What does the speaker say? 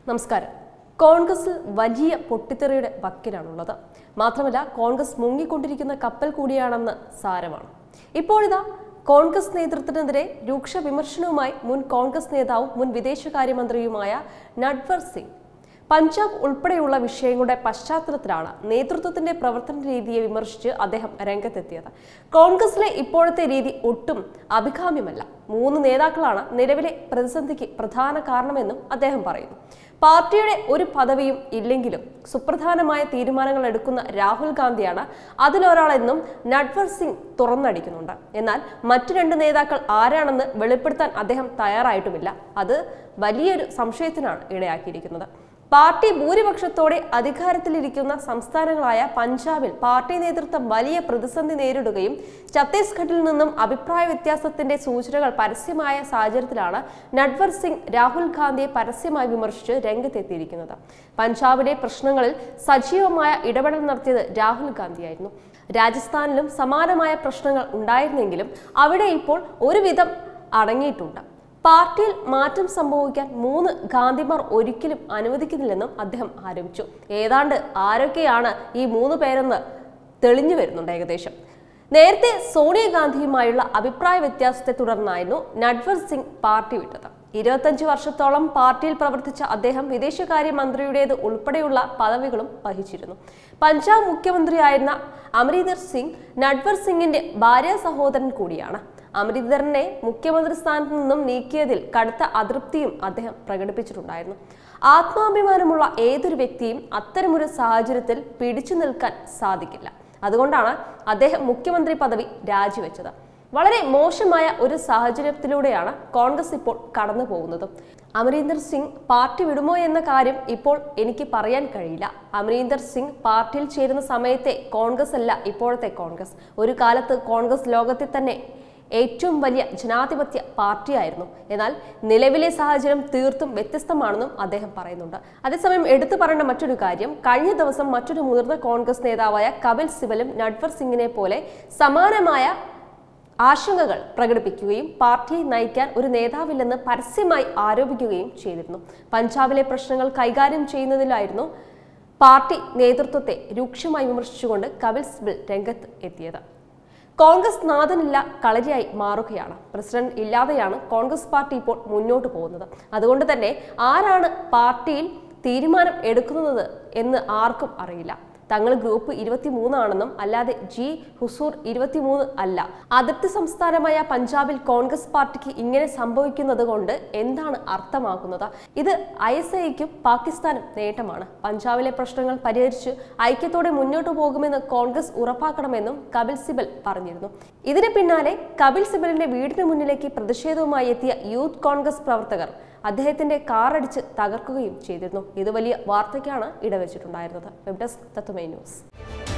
നമസ്കാരം കോൺഗ്രസിൽ വലിയ പൊട്ടിത്തെറിയുടെ വക്കിലാണുള്ളത് മാത്രമല്ല കോൺഗ്രസ് മുങ്ങിക്കൊണ്ടിരിക്കുന്ന കപ്പൽ കൂടിയാണെന്ന് സാരമാണ് ഇപ്പോഴിതാ കോൺഗ്രസ് നേതൃത്വത്തിനെതിരെ രൂക്ഷ വിമർശനവുമായി മുൻ കോൺഗ്രസ് നേതാവും മുൻ വിദേശകാര്യമന്ത്രിയുമായ നട്വർ സിംഗ് പഞ്ചാബ് ഉൾപ്പെടെയുള്ള വിഷയങ്ങളുടെ പശ്ചാത്തലത്തിലാണ് നേതൃത്വത്തിന്റെ പ്രവർത്തന രീതിയെ വിമർശിച്ച് അദ്ദേഹം രംഗത്തെത്തിയത് കോൺഗ്രസിലെ ഇപ്പോഴത്തെ രീതി ഒട്ടും അഭികാമ്യമല്ല മൂന്ന് നേതാക്കളാണ് നിലവിലെ പ്രതിസന്ധിക്ക് പ്രധാന കാരണമെന്നും അദ്ദേഹം പറയുന്നു പാർട്ടിയുടെ ഒരു പദവിയും ഇല്ലെങ്കിലും സുപ്രധാനമായ തീരുമാനങ്ങൾ എടുക്കുന്ന രാഹുൽ ഗാന്ധിയാണ് അതിലൊരാളെന്നും നട്വർ സിംഗ് തുറന്നടിക്കുന്നുണ്ട് എന്നാൽ മറ്റു രണ്ട് നേതാക്കൾ ആരാണെന്ന് വെളിപ്പെടുത്താൻ അദ്ദേഹം തയ്യാറായിട്ടുമില്ല അത് വലിയൊരു സംശയത്തിനാണ് ഇടയാക്കിയിരിക്കുന്നത് പാർട്ടി ഭൂരിപക്ഷത്തോടെ അധികാരത്തിലിരിക്കുന്ന സംസ്ഥാനങ്ങളായ പഞ്ചാബിൽ പാർട്ടി നേതൃത്വം വലിയ പ്രതിസന്ധി നേരിടുകയും ഛത്തീസ്ഗഡിൽ നിന്നും അഭിപ്രായ വ്യത്യാസത്തിന്റെ സൂചനകൾ പരസ്യമായ സാഹചര്യത്തിലാണ് നട്വർ സിംഗ് രാഹുൽ ഗാന്ധിയെ പരസ്യമായി വിമർശിച്ച് രംഗത്തെത്തിയിരിക്കുന്നത് പഞ്ചാബിലെ പ്രശ്നങ്ങളിൽ സജീവമായ ഇടപെടൽ നടത്തിയത് രാഹുൽ ഗാന്ധിയായിരുന്നു രാജസ്ഥാനിലും സമാനമായ പ്രശ്നങ്ങൾ ഉണ്ടായിരുന്നെങ്കിലും അവിടെ ഇപ്പോൾ ഒരുവിധം അടങ്ങിയിട്ടുണ്ട് പാർട്ടിയിൽ മാറ്റം സംഭവിക്കാൻ മൂന്ന് ഗാന്ധിമാർ ഒരിക്കലും അനുവദിക്കുന്നില്ലെന്നും അദ്ദേഹം ആരോപിച്ചു ഏതാണ്ട് ആരൊക്കെയാണ് ഈ മൂന്ന് പേരെന്ന് തെളിഞ്ഞു വരുന്നുണ്ട് ഏകദേശം നേരത്തെ സോണിയാഗാന്ധിയുമായുള്ള അഭിപ്രായ വ്യത്യാസത്തെ തുടർന്നായിരുന്നു നട്വർ സിംഗ് പാർട്ടി വിട്ടത് ഇരുപത്തഞ്ച് വർഷത്തോളം പാർട്ടിയിൽ പ്രവർത്തിച്ച അദ്ദേഹം വിദേശകാര്യമന്ത്രിയുടേത് ഉൾപ്പെടെയുള്ള പദവികളും വഹിച്ചിരുന്നു പഞ്ചാബ് മുഖ്യമന്ത്രിയായിരുന്ന അമരീന്ദർ സിംഗ് നട്വർ സിംഗിന്റെ ഭാര്യ സഹോദരൻ കൂടിയാണ് അമരീന്ദറിനെ മുഖ്യമന്ത്രി സ്ഥാനത്ത് നിന്നും നീക്കിയതിൽ കടുത്ത അതൃപ്തിയും അദ്ദേഹം പ്രകടിപ്പിച്ചിട്ടുണ്ടായിരുന്നു ആത്മാഭിമാനമുള്ള ഏതൊരു വ്യക്തിയും അത്തരമൊരു സാഹചര്യത്തിൽ പിടിച്ചു നിൽക്കാൻ സാധിക്കില്ല അതുകൊണ്ടാണ് അദ്ദേഹം മുഖ്യമന്ത്രി പദവി രാജിവെച്ചത് വളരെ മോശമായ ഒരു സാഹചര്യത്തിലൂടെയാണ് കോൺഗ്രസ് ഇപ്പോൾ കടന്നു പോകുന്നതും അമരീന്ദർ സിംഗ് പാർട്ടി വിടുമോ എന്ന കാര്യം ഇപ്പോൾ എനിക്ക് പറയാൻ കഴിയില്ല അമരീന്ദർ സിംഗ് പാർട്ടിയിൽ ചേരുന്ന സമയത്തെ കോൺഗ്രസ് അല്ല ഇപ്പോഴത്തെ കോൺഗ്രസ് ഒരു കാലത്ത് കോൺഗ്രസ് ലോകത്തിൽ തന്നെ ഏറ്റവും വലിയ ജനാധിപത്യ പാർട്ടിയായിരുന്നു എന്നാൽ നിലവിലെ സാഹചര്യം തീർത്തും വ്യത്യസ്തമാണെന്നും അദ്ദേഹം പറയുന്നുണ്ട് അതേസമയം എടുത്തു പറയേണ്ട മറ്റൊരു കാര്യം കഴിഞ്ഞ ദിവസം മറ്റൊരു മുതിർന്ന കോൺഗ്രസ് നേതാവായ കപിൽ സിബലും നട്വർ സിംഗിനെ പോലെ സമാനമായ ആശങ്കകൾ പ്രകടിപ്പിക്കുകയും പാർട്ടിയെ നയിക്കാൻ ഒരു നേതാവില്ലെന്ന് പരസ്യമായി ആരോപിക്കുകയും ചെയ്തിരുന്നു പഞ്ചാബിലെ പ്രശ്നങ്ങൾ കൈകാര്യം ചെയ്യുന്നതിലായിരുന്നു പാർട്ടി നേതൃത്വത്തെ രൂക്ഷമായി വിമർശിച്ചുകൊണ്ട് കപിൽ സിബൽ രംഗത്ത് എത്തിയത് കോൺഗ്രസ് നാഥനില്ല കളരിയായി മാറുകയാണ് പ്രസിഡന്റ് ഇല്ലാതെയാണ് കോൺഗ്രസ് പാർട്ടി ഇപ്പോൾ മുന്നോട്ട് പോകുന്നത് അതുകൊണ്ട് തന്നെ ആരാണ് പാർട്ടിയിൽ തീരുമാനം എടുക്കുന്നത് എന്ന് ആർക്കും അറിയില്ല തങ്ങൾ ഗ്രൂപ്പ് ഇരുപത്തിമൂന്നാണെന്നും അല്ലാതെ ജി ഹുസൂർ ഇരുപത്തിമൂന്ന് അല്ല അതിർത്തി സംസ്ഥാനമായ പഞ്ചാബിൽ കോൺഗ്രസ് പാർട്ടിക്ക് ഇങ്ങനെ സംഭവിക്കുന്നത് കൊണ്ട് എന്താണ് അർത്ഥമാക്കുന്നത് ഇത് ഐ എസ് ഐക്കും പാകിസ്ഥാനും നേട്ടമാണ് പഞ്ചാബിലെ പ്രശ്നങ്ങൾ പരിഹരിച്ച് ഐക്യത്തോടെ മുന്നോട്ട് പോകുമെന്ന് കോൺഗ്രസ് ഉറപ്പാക്കണമെന്നും കപിൽ സിബൽ പറഞ്ഞിരുന്നു ഇതിന് പിന്നാലെ കപിൽ സിബലിന്റെ വീടിന് മുന്നിലേക്ക് പ്രതിഷേധവുമായി എത്തിയ യൂത്ത് കോൺഗ്രസ് പ്രവർത്തകർ അദ്ദേഹത്തിന്റെ കാറടിച്ച് തകർക്കുകയും ചെയ്തിരുന്നു ഇത് വലിയ വാർത്തയ്ക്കാണ് ഇടവെച്ചിട്ടുണ്ടായിരുന്നത് വെബ് ഡെസ്ക് തത്വമേ ന്യൂസ്